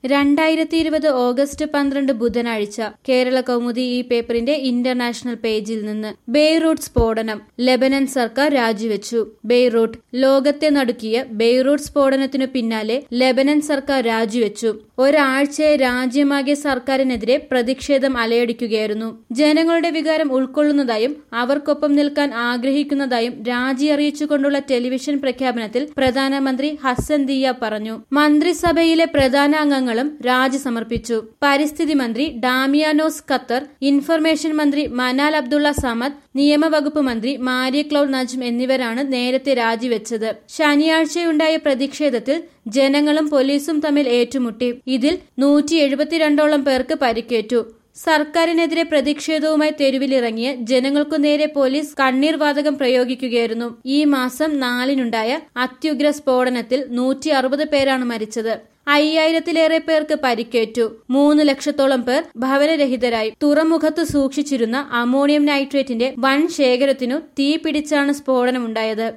രണ്ടായിരത്തി ഇരുപത് ഓഗസ്റ്റ് പന്ത്രണ്ട് ബുധനാഴ്ച കേരള കൗമുദി ഈ പേപ്പറിന്റെ ഇന്റർനാഷണൽ പേജിൽ നിന്ന് ബെയ്റൂട്ട് സ്ഫോടനം ലെബനൻ സർക്കാർ രാജിവെച്ചു ബെയ്റൂട്ട് ലോകത്തെ നടുക്കിയ ബെയ്റൂട്ട് സ്ഫോടനത്തിനു പിന്നാലെ ലെബനൻ സർക്കാർ രാജിവെച്ചു ഒരാഴ്ചയെ രാജ്യമാകെ സർക്കാരിനെതിരെ പ്രതിഷേധം അലയടിക്കുകയായിരുന്നു ജനങ്ങളുടെ വികാരം ഉൾക്കൊള്ളുന്നതായും അവർക്കൊപ്പം നിൽക്കാൻ ആഗ്രഹിക്കുന്നതായും രാജി അറിയിച്ചുകൊണ്ടുള്ള ടെലിവിഷൻ പ്രഖ്യാപനത്തിൽ പ്രധാനമന്ത്രി ഹസൻ ദിയ പറഞ്ഞു മന്ത്രിസഭയിലെ പ്രധാന അംഗങ്ങളും രാജി സമർപ്പിച്ചു പരിസ്ഥിതി മന്ത്രി ഡാമിയാനോസ് ഖത്തർ ഇൻഫർമേഷൻ മന്ത്രി മനാൽ അബ്ദുള്ള സമദ് നിയമവകുപ്പ് മന്ത്രി മാരിയ ക്ലൌഡ് നജ്ം എന്നിവരാണ് നേരത്തെ രാജിവെച്ചത് ശനിയാഴ്ചയുണ്ടായ പ്രതിഷേധത്തിൽ ജനങ്ങളും പോലീസും തമ്മിൽ ഏറ്റുമുട്ടി ഇതിൽ നൂറ്റി എഴുപത്തിരണ്ടോളം പേർക്ക് പരിക്കേറ്റു സർക്കാരിനെതിരെ പ്രതിഷേധവുമായി തെരുവിലിറങ്ങിയ ജനങ്ങൾക്കു നേരെ പോലീസ് കണ്ണീർ വാതകം പ്രയോഗിക്കുകയായിരുന്നു ഈ മാസം നാലിനുണ്ടായ അത്യുഗ്ര സ്ഫോടനത്തിൽ നൂറ്റി അറുപത് പേരാണ് മരിച്ചത് അയ്യായിരത്തിലേറെ പേർക്ക് പരിക്കേറ്റു മൂന്ന് ലക്ഷത്തോളം പേർ ഭവനരഹിതരായി തുറമുഖത്ത് സൂക്ഷിച്ചിരുന്ന അമോണിയം നൈട്രേറ്റിന്റെ വൻ ശേഖരത്തിനു തീ പിടിച്ചാണ് സ്ഫോടനമുണ്ടായത്